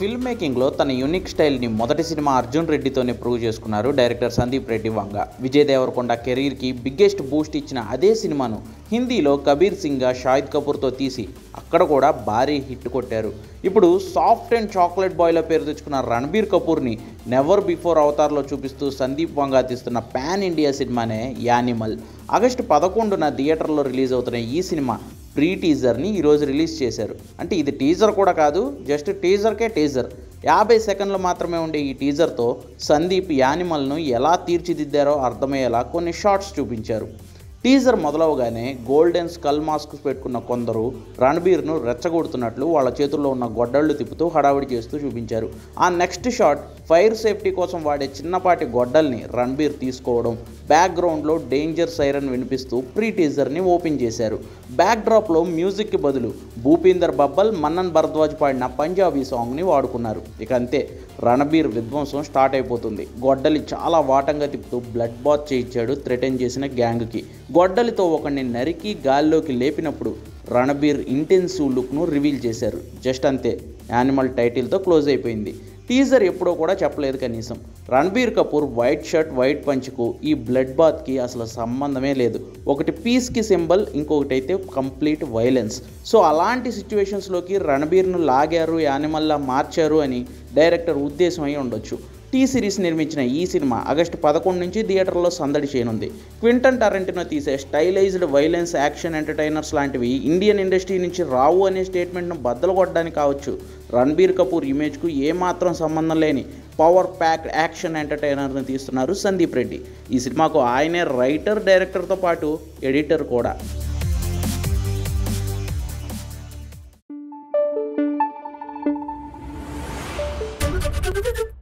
Film మేకింగ్లో తన unique స్టైల్ని మొదటి సినిమా అర్జున్ రెడ్డితోనే ప్రూవ్ చేసుకున్నారు డైరెక్టర్ సందీప్ రెడ్డి వంగ విజయ్ దేవరకొండ కెరీర్కి బిగ్గెస్ట్ బూస్ట్ ఇచ్చిన అదే సినిమాను హిందీలో కబీర్ సింగ్గా షాహిద్ కపూర్తో తీసి అక్కడ కూడా భారీ హిట్ కొట్టారు ఇప్పుడు సాఫ్ట్ అండ్ చాక్లెట్ బాయ్లో పేరు తెచ్చుకున్న రణబీర్ కపూర్ని నెవర్ బిఫోర్ అవతార్లో చూపిస్తూ సందీప్ వంగ తీస్తున్న పాన్ ఇండియా సినిమానే యానిమల్ ఆగస్టు పదకొండున థియేటర్లో రిలీజ్ అవుతున్న ఈ సినిమా ప్రీ టీజర్ని ఈరోజు రిలీజ్ చేశారు అంటే ఇది టీజర్ కూడా కాదు జస్ట్ టీజర్కే టీజర్ యాభై సెకండ్లు మాత్రమే ఉండే ఈ టీజర్తో సందీప్ యానిమల్ను ఎలా తీర్చిదిద్దారో అర్థమయ్యేలా కొన్ని షార్ట్స్ చూపించారు టీజర్ మొదలవగానే గోల్డెన్ స్కల్ మాస్క్ పెట్టుకున్న కొందరు రణబీర్ను రెచ్చగొడుతున్నట్లు వాళ్ళ చేతుల్లో ఉన్న గొడ్డళ్ళు తిప్పుతూ హడావిడి చేస్తూ చూపించారు ఆ నెక్స్ట్ షాట్ ఫైర్ సేఫ్టీ కోసం వాడే చిన్నపాటి గొడ్డల్ని రణబీర్ తీసుకోవడం బ్యాక్గ్రౌండ్లో డేంజర్ సైరన్ వినిపిస్తూ ప్రీ టీజర్ని ఓపెన్ చేశారు బ్యాక్ డ్రాప్లో మ్యూజిక్కి బదులు భూపీందర్ బబ్బల్ మన్నన్ భరద్వాజ్ పాడిన పంజాబీ సాంగ్ని వాడుకున్నారు ఇక అంతే రణబీర్ విధ్వంసం స్టార్ట్ అయిపోతుంది గొడ్డలి చాలా వాటంగా తిప్పుతూ బ్లడ్ బాత్ చేయించాడు థ్రెటన్ చేసిన గ్యాంగ్కి గొడ్డలితో ఒకడిని నరికి గాల్లోకి లేపినప్పుడు రణబీర్ ఇంటెన్సివ్ లుక్ను రివీల్ చేశారు జస్ట్ అంతే యానిమల్ టైటిల్తో క్లోజ్ అయిపోయింది టీజర్ ఎప్పుడో కూడా చెప్పలేదు కనీసం Ranbir Kapoor white shirt white పంచ్కు ఈ బ్లడ్ బాత్కి అసలు సంబంధమే లేదు ఒకటి పీస్కి సింబల్ ఇంకొకటి అయితే కంప్లీట్ వైలెన్స్ సో అలాంటి సిచ్యువేషన్స్లోకి రణబీర్ను లాగారు యానిమల్లా మార్చారు అని డైరెక్టర్ ఉద్దేశం అయి ఉండొచ్చు టీ సిరీస్ నిర్మించిన ఈ సినిమా ఆగస్టు పదకొండు నుంచి థియేటర్లో సందడి చేయనుంది క్వింటన్ టరెంటినో తీసే స్టైలైజ్డ్ వైలెన్స్ యాక్షన్ ఎంటర్టైనర్స్ లాంటివి ఇండియన్ ఇండస్ట్రీ నుంచి రావు అనే స్టేట్మెంట్ను బద్దలు కొట్టడానికి కావచ్చు రణబీర్ కపూర్ ఇమేజ్కు ఏమాత్రం సంబంధం లేని పవర్ ప్యాక్డ్ యాక్షన్ ఎంటర్టైనర్ని తీస్తున్నారు సందీప్ రెడ్డి ఈ సినిమాకు ఆయనే రైటర్ డైరెక్టర్తో పాటు ఎడిటర్ కూడా Thank you.